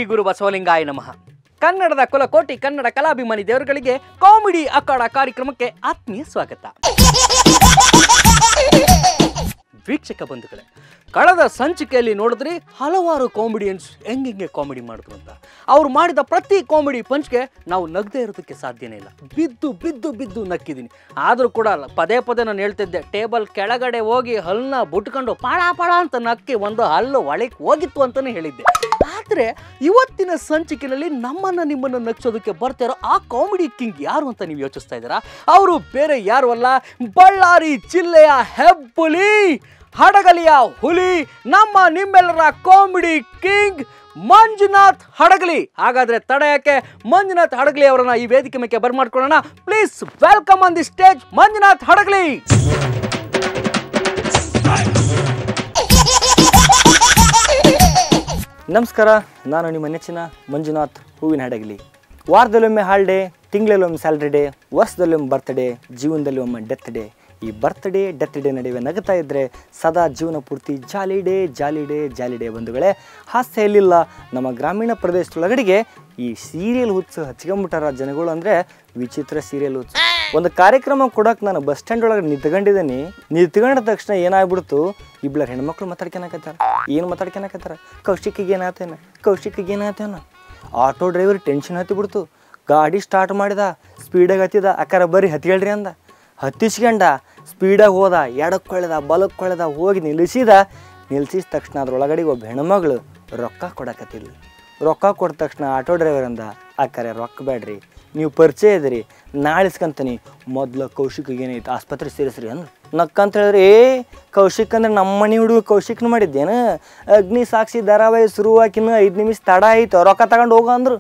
ಗುರು ಬಸವಲಿಂಗಾಯ ನಮಃ ಕನ್ನಡದ ಕುಲಕೋಟಿ ಕನ್ನಡ ಕಲಾಭಿಮಾನಿ ದೇವರುಗಳಿಗೆ ಕಾಮಿಡಿ ಅಖಾಡ ಕಾರ್ಯಕ್ರಮಕ್ಕೆ ಆತ್ಮೀಯ ಸ್ವಾಗತ ವೀಕ್ಷಕ ಬಂಧುಗಳೇ ಕಳೆದ ಸಂಚಿಕೆಯಲ್ಲಿ ನೋಡಿದ್ರಿ ಹಲವಾರು ಕಾಮಿಡಿಯನ್ಸ್ ಹೆಂಗೆ ಕಾಮಿಡಿ ಮಾಡಿದ್ರು ಅಂತ ಅವ್ರು ಮಾಡಿದ ಪ್ರತಿ ಕಾಮಿಡಿ ಪಂಚ್ಗೆ ನಾವು ನಗದೇ ಇರೋದಕ್ಕೆ ಸಾಧ್ಯನೇ ಇಲ್ಲ ಬಿದ್ದು ಬಿದ್ದು ಬಿದ್ದು ನಕ್ಕಿದ್ದೀನಿ ಆದರೂ ಕೂಡ ಅಲ್ಲ, ಪದೇ ಪದೇ ನಾನು ಹೇಳ್ತಿದ್ದೆ ಟೇಬಲ್ ಕೆಳಗಡೆ ಹೋಗಿ ಹಲ್ಲನ್ನ ಬುಟ್ಕೊಂಡು ಪಾಡ ಪಾಡ ಅಂತ ನಕ್ಕಿ ಒಂದು ಹಲ್ಲು ಒಳಗೆ ಹೋಗಿತ್ತು ಅಂತಲೇ ಹೇಳಿದ್ದೆ ಆದರೆ ಇವತ್ತಿನ ಸಂಚಿಕೆಯಲ್ಲಿ ನಮ್ಮನ್ನು ನಿಮ್ಮನ್ನು ನಗ್ಸೋದಕ್ಕೆ ಬರ್ತಿರೋ ಆ ಕಾಮಿಡಿ ಕಿಂಗ್ ಯಾರು ಅಂತ ನೀವು ಯೋಚಿಸ್ತಾ ಇದ್ದೀರಾ ಅವರು ಬೇರೆ ಯಾರು ಅಲ್ಲ ಬಳ್ಳಾರಿ ಜಿಲ್ಲೆಯ ಹೆಬ್ಬುಲಿ ಹಡಗಲಿಯ ಹುಲಿ ನಮ್ಮ ನಿಮ್ಮೆಲ್ಲರ ಕಾಮಿಡಿ ಕಿಂಗ್ ಮಂಜುನಾಥ್ ಹಡಗಲಿ ಹಾಗಾದ್ರೆ ತಡ ಯಾಕೆ ಮಂಜುನಾಥ್ ಹಡಗಲಿ ಅವರನ್ನ ಈ ವೇದಿಕೆ ಮೇಲೆ ಬರ್ಮಾಡ್ಕೊಳ್ಳೋಣ please welcome on the stage Manjunath Hadagali ನಮಸ್ಕಾರ ನಾನು ನಿಮ್ಮ ನೆಚ್ಚಿನ ಮಂಜುನಾಥ್ ಹೂವಿನ ಹಡಗಲಿ ವಾರದಲ್ಲೊಮ್ಮೆ ಹಾಲ್ಡೇ ತಿಂಗಳಲ್ಲೊಮ್ಮೆ ಸ್ಯಾಲ್ರಿ ಡೇ ವರ್ಷದಲ್ಲೊಮ್ಮೆ ಬರ್ತ್ಡೇ ಜೀವನದಲ್ಲಿ ಒಮ್ಮೆ ಡೆತ್ ಡೇ ಈ ಬರ್ತ್ಡೇ ಡೆತ್ ಡೇ ನಡುವೆ ನಗುತ್ತಾ ಇದ್ದರೆ ಸದಾ ಜೀವನ ಪೂರ್ತಿ jolly day jolly day jolly day ಬಂಧುಗಳೇ ಹಾಸ್ಯ ಎಲ್ಲಿಲ್ಲ ನಮ್ಮ ಗ್ರಾಮೀಣ ಪ್ರದೇಶದೊಳಗಡೆಗೆ ಈ ಸೀರಿಯಲ್ ಹುಚ್ಚು ಹಚ್ಕೊಂಬಿಟ್ಟಾರ ಜನಗಳು ಅಂದರೆ ವಿಚಿತ್ರ ಸೀರಿಯಲ್ ಹುಚ್ಚು ಒಂದು ಕಾರ್ಯಕ್ರಮ ಕೊಡಕ್ಕೆ ನಾನು ಬಸ್ ಸ್ಟ್ಯಾಂಡ್ ಒಳಗೆ ನಿಂತ್ಕೊಂಡಿದ್ದೀನಿ ನಿಂತ್ಕೊಂಡ ತಕ್ಷಣ ಏನಾಗ್ಬಿಡ್ತು ಇಬ್ಬರ ಹೆಣ್ಮಕ್ಳು ಮಾತಾಡ್ಕೊಳಕತ್ತಾರ ಏನು ಮಾತಾಡ್ಕೊಳಕತ್ತಾರ ಕೌಶಿಕಿಗೆ ಏನಾತೇನ ಕೌಶಿಕಿಗೆ ಏನಾತೇನ ಆಟೋ ಡ್ರೈವರ್ ಟೆನ್ಷನ್ ಹತ್ತಿಬಿಡ್ತು ಗಾಡಿ ಸ್ಟಾರ್ಟ್ ಮಾಡಿದ ಸ್ಪೀಡಾಗಿ ಹತ್ತಿದ ಅಕ್ಕಾರ ಬರ್ರಿ ಹತ್ಕೊಳ್ರಿ ಅಂದ ಹತ್ತಿಸ್ಕೊಂಡ ಸ್ಪೀಡಾಗಿ ಹೋದ ಎಡಕ್ಕೆ ಹೊಳೆದ ಬಲಕ್ಕೆ ಹೊಳೆದ ಹೋಗಿ ನಿಲ್ಲಿಸಿದ ನಿಲ್ಸಿದ ತಕ್ಷಣ ಅದ್ರೊಳಗಡೆ ಒಬ್ಬ ಹೆಣ್ಮಗಳು ರೊಕ್ಕ ಕೊಡಕತ್ತಿಲ್ಲ ರೊಕ್ಕ ಕೊಟ್ಟ ತಕ್ಷಣ ಆಟೋ ಡ್ರೈವರ್ ಅಂದ ಅಕ್ಕರೆ ರೊಕ್ಕ ಬೇಡ್ರಿ ನೀವು ಪರಿಚಯ ಇದ್ರಿ ನಾಳೆ ಇಸ್ಕಂತೀನಿ ಮೊದ್ಲು ಕೌಶಿಕಿಗೆ ಏನೈತೆ ಆಸ್ಪತ್ರೆ ಸೇರಿಸ್ರಿ ಅಂದ್ರು ನಕ್ಕಂತ ಹೇಳಿದ್ರೆ ಏ ಕೌಶಿಕ್ ಅಂದ್ರೆ ನಮ್ಮ ಮನೆ ಹುಡುಗ ಕೌಶಿಕ್ನ ಮಾಡಿದ್ದೇನು ಅಗ್ನಿ ಸಾಕ್ಷಿ ಧಾರಾವಾಹಿ ಶುರುವಾಕಿನ ಐದು ನಿಮಿಷ ತಡ ಆಯ್ತು ರೊಕ್ಕ ತಗೊಂಡು ಹೋಗ ಅಂದ್ರು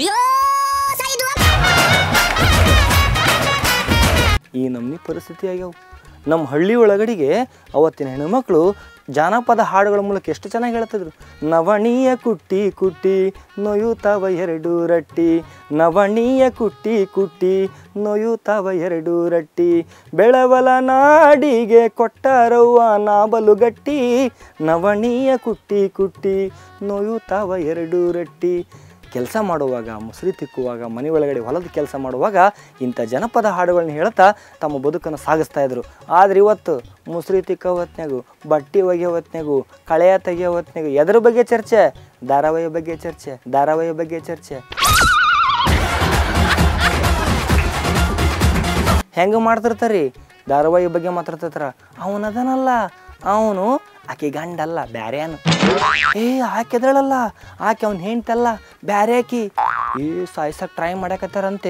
ಈ ನಮ್ನಿ ಪರಿಸ್ಥಿತಿ ಆಗ್ಯಾವ ನಮ್ಮ ಹಳ್ಳಿ ಒಳಗಡೆಗೆ ಅವತ್ತಿನ ಹೆಣ್ಮಕ್ಳು ಜಾನಪದ ಹಾಡುಗಳ ಮೂಲಕ ಎಷ್ಟು ಚೆನ್ನಾಗಿ ಹೇಳ್ತಿದ್ರು ನವಣೀಯ ಕುಟ್ಟಿ ಕುಟ್ಟಿ ನೊಯುತ್ತವ ಎರಡು ರಟ್ಟಿ ನವಣೀಯ ಕುಟ್ಟಿ ಕುಟ್ಟಿ ನೊಯುತ್ತವ ಎರಡು ರಟ್ಟಿ ಬೆಳವಲ ನಾಡಿಗೆ ಕೊಟ್ಟರವ್ವ ನಾಬಲು ಗಟ್ಟಿ ನವಣೀಯ ಕುಟ್ಟಿ ಕುಟ್ಟಿ ನೊಯುತ್ತವ ಎರಡು ರಟ್ಟಿ ಕೆಲಸ ಮಾಡುವಾಗ ಮುಸುರಿ ತಿಕ್ಕುವಾಗ ಮನೆ ಒಳಗಡೆ ಹೊಲದ ಕೆಲಸ ಮಾಡುವಾಗ ಇಂಥ ಜನಪದ ಹಾಡುಗಳನ್ನ ಹೇಳ್ತಾ ತಮ್ಮ ಬದುಕನ್ನು ಸಾಗಿಸ್ತಾ ಇದ್ರು ಆದ್ರೆ ಇವತ್ತು ಮುಸುರಿ ತಿಕ್ಕೋ ಹೊತ್ನ್ಯಾಗು ಬಟ್ಟೆ ಒಗೆಯೋ ಹೊತ್ನ್ಯಾಗು ಕಳೆಯ ತೆಗಿಯೋ ಹೊತ್ನ್ಯಾಗು ಎದ್ರ ಬಗ್ಗೆ ಚರ್ಚೆ ಧಾರಾವಾಹಿ ಬಗ್ಗೆ ಚರ್ಚೆ ಧಾರಾವಾಹಿ ಬಗ್ಗೆ ಚರ್ಚೆ ಹೆಂಗೆ ಮಾಡ್ತಿರ್ತಾರ್ರಿ ಧಾರಾವಾಹಿ ಬಗ್ಗೆ ಮಾತಾಡ್ತಿರ್ತಾರ ಅವನದನಲ್ಲ ಅವನು ಆಕೆ ಗಂಡಲ್ಲ ಬ್ಯಾರ್ಯಾನು ಏ ಆಕೆದಳಲ್ಲ ಆಕೆ ಅವ್ನ ಹೆಂಡ್ತಲ್ಲ ಬ್ಯಾರೆ ಆಕಿ ಏ ಸಾಯ್ಸಕ್ ಟ್ರೈ ಮಾಡಕತ್ತಾರಂತೆ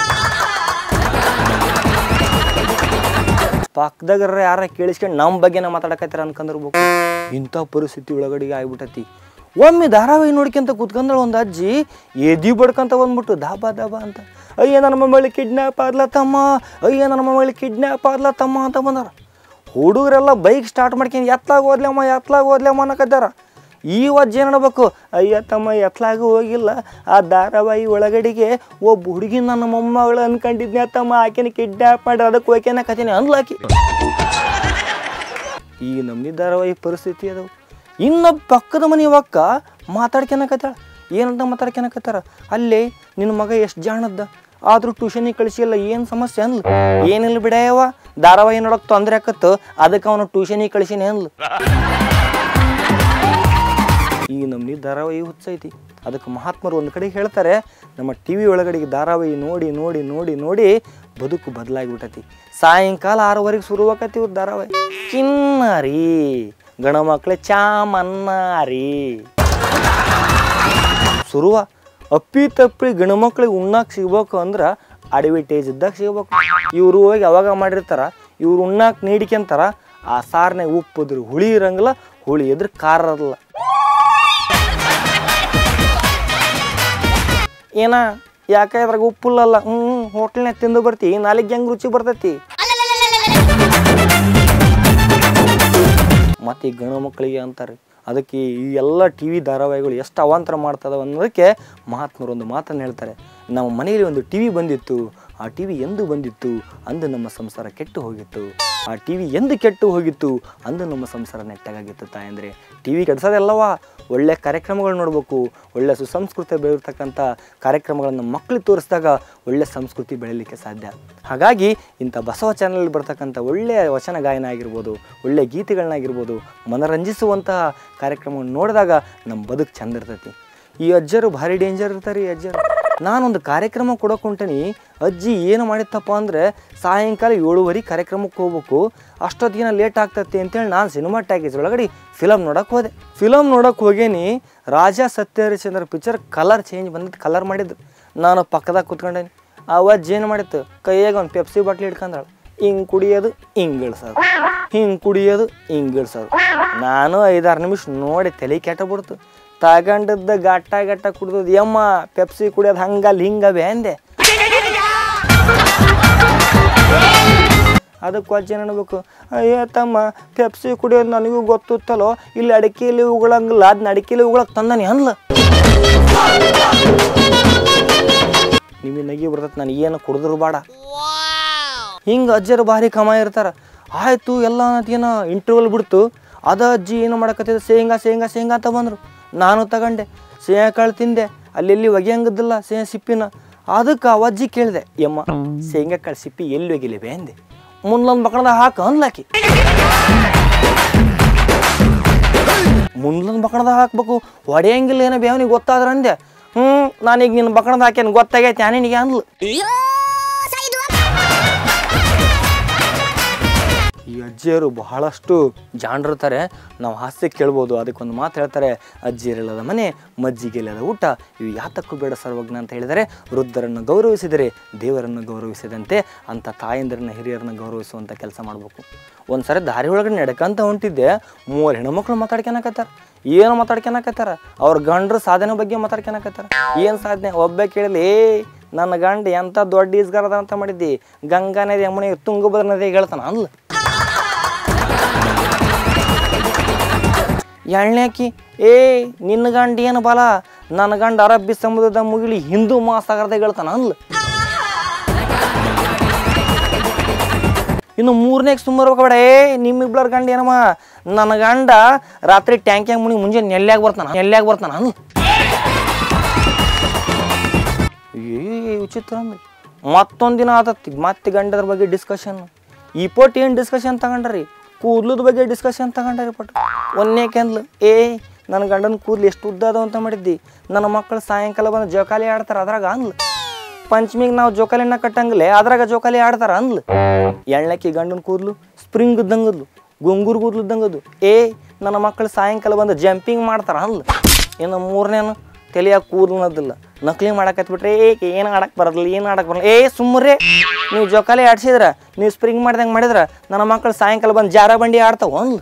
ಪಕ್ಕದಾಗ ಯಾರ ಕೇಳಿಸ್ಕೊಂಡು ನಮ್ಮ ಬಗ್ಗೆನ ಮಾತಾಡಕತ್ತಾರ ಅನ್ಕೊಂಡಿರ್ಬೇಕು ಇಂಥ ಪರಿಸ್ಥಿತಿ ಒಳಗಡೆಗೆ ಆಗ್ಬಿಟ್ಟತಿ ಒಮ್ಮೆ ಧಾರಾವಾಹಿ ನೋಡ್ಕೊಂತ ಕೂತ್ಕೊಂಡ್ರೆ ಒಂದು ಅಜ್ಜಿ ಎದಿ ಬಡ್ಕೊಂತ ಬಂದ್ಬಿಟ್ಟು ದಾಬಾ ದಾಬಾ ಅಂತ ಅಯ್ಯ ನನ್ನ ಮಮ್ಮಳಿ ಕಿಡ್ನ್ಯಾಪ್ ಆದ್ಲತ್ತಮ್ಮ ಅಯ್ಯ ನನ್ನ ಮಮ್ಮಳಿ ಕಿಡ್ನ್ಯಾಪ್ ಆದ್ಲತ್ತಮ್ಮ ಅಂತ ಬಂದಾರ ಹುಡುಗರೆಲ್ಲ ಬೈಕ್ ಸ್ಟಾರ್ಟ್ ಮಾಡ್ಕೊಂಡು ಎತ್ಲಾಗ ಓದ್ಲಮ್ಮ ಎತ್ಲಾಗ ಓದ್ಲಮ್ಮ ಅನ್ನಕತ್ತಾರ ಈ ಅಜ್ಜಿ ಏನು ಅನ್ಬೇಕು ಅಯ್ಯ ತಮ್ಮ ಎತ್ಲಾಗ ಹೋಗಿಲ್ಲ ಆ ಧಾರಾವಾಹಿ ಒಳಗಡೆಗೆ ಒಬ್ಬ ಹುಡುಗಿ ನನ್ನ ಮೊಮ್ಮಗಳು ಅನ್ಕೊಂಡಿದ್ನೆ ತಮ್ಮ ಆಕೆನ ಕಿಡ್ನ್ಯಾಪ್ ಮಾಡಿ ಅದಕ್ಕೆ ಹೋಗ್ಯಾನಕತ್ತೀನಿ ಅನ್ಲಾಕಿ ಈ ನಮ್ನಿ ಧಾರಾವಾಹಿ ಪರಿಸ್ಥಿತಿ ಅದಾವ ಇನ್ನು ಪಕ್ಕದ ಮನೆ ಒಕ್ಕ ಮಾತಾಡ್ಕೊಳಕತ್ತಾಳ ಏನಂತ ಮಾತಾಡ್ಕೊಳಕತ್ತಾರ ಅಲ್ಲೇ ನಿನ್ನ ಮಗ ಎಷ್ಟು ಜಾಣದ್ದ ಆದರೂ ಟ್ಯೂಷನಿಗೆ ಕಳಿಸಿಲ್ಲ ಏನು ಸಮಸ್ಯೆ ಅನ್ಲು ಏನಿಲ್ಲ ಬಿಡಯವ ಧಾರಾವಾಹಿ ನೋಡೋಕೆ ತೊಂದರೆ ಆಕತ್ತು ಅದಕ್ಕೆ ಅವನು ಟ್ಯೂಷನಿಗೆ ಕಳಿಸಿನಿ ಅನ್ಲು ಈ ನಮ್ನಿ ಧಾರಾವಾಹಿ ಹುಚ್ಚೈತಿ ಅದಕ್ಕೆ ಮಹಾತ್ಮರು ಒಂದು ಕಡೆ ಹೇಳ್ತಾರೆ ನಮ್ಮ ಟಿ ವಿ ಒಳಗಡೆಗೆ ಧಾರಾವಾಹಿ ನೋಡಿ ನೋಡಿ ನೋಡಿ ನೋಡಿ ಬದುಕು ಬದಲಾಗಿಬಿಟ್ಟತಿ ಸಾಯಂಕಾಲ ಆರೂವರೆಗೆ ಶುರುವಾಕತಿ ಇವ್ರ ಧಾರಾವಾಹಿ ಚಿನ್ನಾರಿ ಗಣ ಮಕ್ಕಳೇ ಚಾಮನ್ನಾರಿ ಶುರುವ ಅಪ್ಪಿ ತಪ್ಪಿ ಗಣ ಮಕ್ಳಿಗೆ ಉಣ್ಣಾಕ್ ಸಿಗ್ಬೇಕು ಅಂದ್ರೆ ಅಡ್ವರ್ಟೈಸ್ ಇದ್ದಾಗ ಸಿಗ್ಬೇಕು ಇವರು ಹೋಗಿ ಅವಾಗ ಮಾಡಿರ್ತಾರ ಇವ್ರು ಉಣ್ಣಾಕ್ ನೀಡ್ಕೊಂತಾರ ಆ ಸಾರ್ನಾಗ ಉಪ್ಪು ಇದ್ರ ಹುಳಿ ಇರಂಗಿಲ್ಲ ಹುಳಿ ಇದ್ರ ಖಾರ ಇರಲ್ಲ ಏನ ಯಾಕ ಇದ್ರಾಗ ಉಪ್ಪಿಲ್ಲಲ್ಲ ಹ್ಞೂ ಹೋಟ್ಲ್ನಾಗ ತಿಂದು ಬರ್ತಿ ನಾಲಿಗೆ ಹೆಂಗೆ ರುಚಿ ಬರ್ತೈತಿ ಮತ್ತು ಈ ಗಣ ಮಕ್ಕಳಿಗೆ ಅಂತಾರೆ ಅದಕ್ಕೆ ಈ ಎಲ್ಲ ಟಿ ವಿ ಧಾರಾವಾಹಿಗಳು ಎಷ್ಟು ಅವಾಂತರ ಮಾಡ್ತದವ ಅನ್ನೋದಕ್ಕೆ ಮಹಾತ್ಮರು ಒಂದು ಮಾತನ್ನು ಹೇಳ್ತಾರೆ ನಮ್ಮ ಮನೆಯಲ್ಲಿ ಒಂದು ಟಿ ವಿ ಬಂದಿತ್ತು ಆ ಟಿ ವಿ ಎಂದು ಬಂದಿತ್ತು ಅಂದು ನಮ್ಮ ಸಂಸಾರ ಕೆಟ್ಟು ಹೋಗಿತ್ತು ಆ ಟಿ ವಿ ಎಂದು ಕೆಟ್ಟು ಹೋಗಿತ್ತು ಅಂದು ನಮ್ಮ ಸಂಸಾರ ನೆಟ್ಟಗಾಗಿತ್ತು ತಾಯಂದರೆ ಟಿ ವಿ ಕೆಡ್ಸೋದೆಲ್ಲವ ಒಳ್ಳೆ ಕಾರ್ಯಕ್ರಮಗಳು ನೋಡಬೇಕು ಒಳ್ಳೆ ಸುಸಂಸ್ಕೃತಿ ಬೆಳೆದಿರ್ತಕ್ಕಂಥ ಕಾರ್ಯಕ್ರಮಗಳನ್ನು ಮಕ್ಕಳಿಗೆ ತೋರಿಸಿದಾಗ ಒಳ್ಳೆ ಸಂಸ್ಕೃತಿ ಬೆಳೀಲಿಕ್ಕೆ ಸಾಧ್ಯ ಹಾಗಾಗಿ ಇಂಥ ಬಸವ ಚಾನಲ್ ಬರ್ತಕ್ಕಂಥ ಒಳ್ಳೆಯ ವಚನ ಗಾಯನ ಆಗಿರ್ಬೋದು ಒಳ್ಳೆಯ ಗೀತೆಗಳನ್ನಾಗಿರ್ಬೋದು ಮನರಂಜಿಸುವಂತಹ ಕಾರ್ಯಕ್ರಮವನ್ನು ನೋಡಿದಾಗ ನಮ್ಮ ಬದುಕು ಚಂದ ಇರ್ತೈತಿ ಈ ಅಜ್ಜರು ಭಾರಿ ಡೇಂಜರ್ ಇರ್ತಾರೆ ಈ ಅಜ್ಜರು ನಾನೊಂದು ಕಾರ್ಯಕ್ರಮ ಕೊಡೋಕೆ ಹೊಂಟೇನಿ ಅಜ್ಜಿ ಏನು ಮಾಡಿತ್ತಪ್ಪ ಅಂದರೆ ಸಾಯಂಕಾಲ ಏಳುವರೆ ಕಾರ್ಯಕ್ರಮಕ್ಕೆ ಹೋಗ್ಬೇಕು ಅಷ್ಟೊತ್ತಿಗೆ ಲೇಟ್ ಆಗ್ತತಿ ಅಂತೇಳಿ ನಾನು ಸಿನಿಮಾ ಟ್ಯಾಕೇಜ್ ಒಳಗಡೆ ಫಿಲಮ್ ನೋಡಕ್ಕೆ ಹೋದೆ ಫಿಲಮ್ ನೋಡಕ್ಕೆ ಹೋಗೇನಿ Raja Satya Harishchandra picture colour change ಬಂದಿದ್ದು ಕಲರ್ ಮಾಡಿದ್ದು ನಾನು ಪಕ್ಕದಾಗ ಕೂತ್ಕೊಂಡೇನಿ ಆ ಅಜ್ಜಿ ಏನು ಮಾಡಿತ್ತು ಕೈಯಾಗ ಒಂದು ಪೆಪ್ಸಿ ಬಾಟ್ಲಿ ಹಿಡ್ಕೊಂಡಾಳು ಹಿಂಗೆ ಕುಡಿಯೋದು ಹಿಂಗೆ ಇಳ್ಸೋದು ಹಿಂಗೆ ಕುಡಿಯೋದು ಹಿಂಗೆ ಇಳ್ಸೋದು ನಾನು ಐದಾರು ನಿಮಿಷ ನೋಡಿ ತಲೆ ಕೆಟ್ಟ ಬಿಡ್ತು ತಗೊಂಡದ್ದು ಗಟ್ಟ ಗಟ್ಟ ಕುಡ್ದದ್ದು ಯಮ್ಮ ಪೆಪ್ಸಿ ಕುಡಿಯೋದು ಹಂಗಲ್ಲಿ ಹಿಂಗವೆ ಅಂದೆ ಅದಕ್ಕೆ ಅಜ್ಜಿ ಅನ್ಬೇಕು ಅಯ್ಯೋ ತಮ್ಮ ಪೆಪ್ಸಿ ಕುಡಿಯೋದು ನನಗೂ ಗೊತ್ತಿತ್ತಲ್ಲೋ ಇಲ್ಲಿ ಅಡಿಕೆಯಲ್ಲಿ ಉಗಳಂಗಿಲ್ಲ ಅದನ್ನ ಅಡಿಕೆಯಲ್ಲಿ ಉಗಳಕ್ಕೆ ತಂದಾನೆ ಅನ್ಲ ನಿಮಗೆ ನಗಿ ಬರ್ತೈತೆ ನಾನು ಏನು ಕುಡಿದ್ರು ಬೇಡ ಹಿಂಗೆ ಅಜ್ಜರು ಭಾರಿ ಕಮ ಇರ್ತಾರ ಆಯಿತು ಎಲ್ಲ ಏನೋ ಇಂಟರ್ವಲ್ ಬಿಡ್ತು ಅದ ಅಜ್ಜಿ ಏನು ಮಾಡಕತ್ತಿದ್ದು ಶೇಂಗಾ ಶೇಂಗಾ ಶೇಂಗಾ ಅಂತ ಬಂದರು ನಾನು ತಗೊಂಡೆ ಶೇಂಗಾ ಕಾಳು ತಿಂದೆ ಅಲ್ಲಿ ಎಲ್ಲಿ ಒಗೆಯಂಗದಿಲ್ಲ ಶೇಂಗಾ ಸಿಪ್ಪಿನ ಅದಕ್ಕೆ ಆ ಅಜ್ಜಿ ಕೇಳಿದೆ ಯಮ್ಮ ಶೇಂಗಾ ಕಾಳು ಸಿಪ್ಪಿ ಎಲ್ಲಿ ಒಗಿಲಿವೆ ಅಂದೆ ಮುಂದೊಂದು ಮಕ್ಕಳದ ಹಾಕ ಅನ್ಲಾಕಿ ಮುಂದೊಂದು ಬಕಣದ ಹಾಕ್ಬೇಕು ಹೊಡೆಯಂಗಿಲ್ಲ ಏನೋ ಬೇವನಿಗೆ ಗೊತ್ತಾದ್ರ ಅಂದೆ ಹ್ಞೂ ನಾನೀಗ ನಿನ್ನ ಬಕಣದ ಹಾಕೇನು ಗೊತ್ತಾಗೈತೆ ನಿನಗೆ ಅಂದ್ಲು ಈ ಅಜ್ಜಿಯರು ಬಹಳಷ್ಟು ಜಾಣರಿರ್ತಾರೆ ನಾವು ಹಾಸ್ಯ ಕೇಳ್ಬೋದು ಅದಕ್ಕೊಂದು ಮಾತು ಹೇಳ್ತಾರೆ ಅಜ್ಜಿಯರಿಲ್ಲದ ಮನೆ ಮಜ್ಜಿಗೆಲ್ಲದ ಊಟ ಇವು ಯಾತಕ್ಕೂ ಬೇಡ ಸರ್ವಜ್ಞ ಅಂತ ಹೇಳಿದರೆ ವೃದ್ಧರನ್ನು ಗೌರವಿಸಿದರೆ ದೇವರನ್ನು ಗೌರವಿಸಿದಂತೆ ಅಂತ ತಾಯಂದಿರನ್ನ ಹಿರಿಯರನ್ನ ಗೌರವಿಸುವಂಥ ಕೆಲಸ ಮಾಡಬೇಕು ಒಂದು ಸರಿ ದಾರಿ ಒಳಗಡೆ ನಡ್ಕಂತ ಹೊಂಟಿದ್ದೆ ಮೂವರು ಹೆಣ್ಮಕ್ಳು ಮಾತಾಡ್ಕೊಳಕತ್ತಾರ ಏನು ಮಾತಾಡ್ಕೊಳಕತ್ತಾರ ಅವ್ರ ಗಂಡ್ರ ಸಾಧನೆ ಬಗ್ಗೆ ಮಾತಾಡ್ಕೊಳಕತ್ತಾರ ಏನು ಸಾಧನೆ ಒಬ್ಬ ಕೇಳಲಿ ಏ ನನ್ನ ಗಂಡ ಎಂಥ ದೊಡ್ಡ ಈಸ್ಗಾರದ ಅಂತ ಮಾಡಿದ್ದಿ ಗಂಗಾ ನದಿ ಯಮುನೆ ತುಂಗಭದ್ರ ನದಿ ಹೇಳ್ತಾನ ಅಂದ್ಲ ಎಳ್ಳ್ಯಾಕಿ ಏ ನಿನ್ನ ಗಂಡ ಏನು ಬಲ ನನ್ನ ಗಂಡ ಅರಬ್ಬಿ ಸಮುದ್ರದ ಮುಗಿಲಿ ಹಿಂದೂ ಮಹಾಸಾಗರದಾಗ ಹೇಳ್ತಾನ ಅಂದ್ಲ ಇನ್ನು ಮೂರನೇಗೆ ಸುಮ್ಮರ್ಬೇಕಬೇಡ ಏ ನಿಮ್ಮಿಬ್ಳರ್ ಗಂಡ ಏನಮ್ಮ ನನ್ನ ಗಂಡ ರಾತ್ರಿ ಟ್ಯಾಂಕ್ಯಾಗ ಮುನಿ ಮುಂಜಾನೆ ನೆಲ್ಯಾಗ ಬರ್ತಾನ ನೆಲ್ಯಾಗ ಬರ್ತಾನ ಅಂದ್ಲ ಏ ವಿಚಿತ್ರ ಅಂದ್ರೆ ಮತ್ತೊಂದು ದಿನ ಆದತ್ತಿ ಮತ್ತೆ ಗಂಡದ್ರ ಬಗ್ಗೆ ಡಿಸ್ಕಷನ್ ಈ ಪೋಟ್ ಏನು ಡಿಸ್ಕಷನ್ ತಗೊಂಡ್ರಿ ಕೂದ್ಲದ ಬಗ್ಗೆ ಡಿಸ್ಕಷನ್ ತಗೊಂಡ್ರಿ ಪಟ್ ಒಂದೇ ಕೆಂದ್ಲು ಏ ನನ್ನ ಗಂಡನ ಕೂದ್ಲು ಎಷ್ಟು ಉದ್ದ ಅದಾವ ಅಂತ ಮಾಡಿದ್ದಿ ನನ್ನ ಮಕ್ಕಳು ಸಾಯಂಕಾಲ ಬಂದು ಜೋಕಾಲಿ ಆಡ್ತಾರ ಅದ್ರಾಗ ಅಂದ್ಲು ಪಂಚಮಿಗೆ ನಾವು ಜೋಕಾಲಿನ ಕಟ್ಟಂಗಿಲ್ಲ ಅದ್ರಾಗ ಜೋಕಾಲಿ ಆಡ್ತಾರ ಅಂದ್ಲು ಎಣ್ಣಕ್ಕಿ ಗಂಡನ ಕೂದ್ಲು ಸ್ಪ್ರಿಂಗ್ ಇದ್ದಂಗದ್ಲು ಗುಂಗುರು ಕೂದ್ಲು ಇದ್ದಂಗದು ಏ ನನ್ನ ಮಕ್ಕಳು ಸಾಯಂಕಾಲ ಬಂದು ಜಂಪಿಂಗ್ ಮಾಡ್ತಾರ ಅಂದ್ಲು ಇನ್ನು ಮೂರನೇನು ತಲೆಯಾಗ ಕೂದಲನ್ನೋದಿಲ್ಲ ನಕಲಿ ಮಾಡಕತ್ಬಿಟ್ರೆ ಏ ಏನು ಆಡಕ್ಕೆ ಬರೋದಿಲ್ಲ ಏನು ಆಡಕ್ಕೆ ಬರಲ್ಲ ಏ ಸುಮ್ಮನೆ ನೀವು ಜೋಕಾಲಿ ಆಡ್ಸಿದ್ರ ನೀವು ಸ್ಪ್ರಿಂಗ್ ಮಾಡ್ದಂಗೆ ಮಾಡಿದ್ರ ನನ್ನ ಮಕ್ಕಳು ಸಾಯಂಕಾಲ ಬಂದು ಜಾರ ಬಂಡಿ ಆಡ್ತಾವ ಅಂದ್ಲು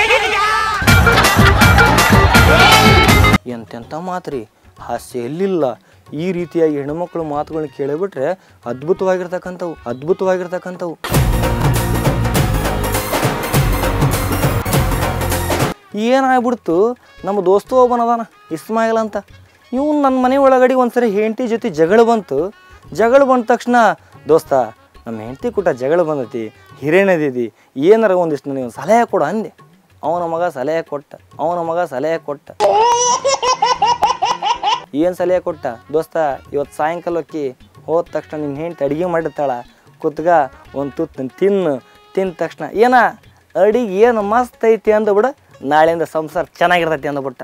ಎಂತೆಂಥ ಮಾತ್ರಿ ಹಾಸ್ಯ ಎಲ್ಲಿಲ್ಲ ಈ ರೀತಿಯಾಗಿ ಹೆಣ್ಮಕ್ಳು ಮಾತುಗಳನ್ನ ಕೇಳಿಬಿಟ್ರೆ ಅದ್ಭುತವಾಗಿರ್ತಕ್ಕಂಥವು ಅದ್ಭುತವಾಗಿರ್ತಕ್ಕಂಥವು ಏನಾಗ್ಬಿಡ್ತು ನಮ್ಮ ದೋಸ್ತು ಒಬ್ಬನದಾನ ಇಸ್ಮಾಯಿಲ್ ಅಂತ ಇವ್ನು ನನ್ನ ಮನೆ ಒಳಗಡೆ ಒಂದ್ಸರಿ ಹೆಂಡತಿ ಜೊತೆ ಜಗಳ ಬಂತು ಜಗಳ ಬಂದ ತಕ್ಷಣ ದೋಸ್ತ ನಮ್ಮ ಹೆಂಡತಿ ಕೂಟ ಜಗಳ ಬಂದೈತಿ ಹಿರೇಣದಿದಿ ಏನಾರ ಒಂದಿಷ್ಟು ನನಗೆ ಒಂದು ಸಲಹೆ ಕೊಡು ಅಂದೆ ಅವನ ಮಗ ಸಲಹೆ ಕೊಟ್ಟ ಅವನ ಮಗ ಸಲಹೆ ಕೊಟ್ಟ ಏನು ಸಲಹೆ ಕೊಟ್ಟ ದೋಸ್ತ ಇವತ್ತು ಸಾಯಂಕಾಲಕ್ಕೆ ಹೋದ ತಕ್ಷಣ ನಿನ್ನ ಹೆಂಡತಿ ಅಡುಗೆ ಮಾಡಿರ್ತಾಳ ಕುತ್ಗ ಒಂದು ತುತ್ತು ತಿನ್ನು ತಿಂದ ತಕ್ಷಣ ಏನ ಅಡಿಗೆ ಏನು ಮಸ್ತ್ ಐತಿ ಅಂದ್ಬಿಡ ನಾಳೆಯಿಂದ ಸಂಸಾರ ಚೆನ್ನಾಗಿರ್ತೈತಿ ಅಂದ್ಬಿಟ್ಟ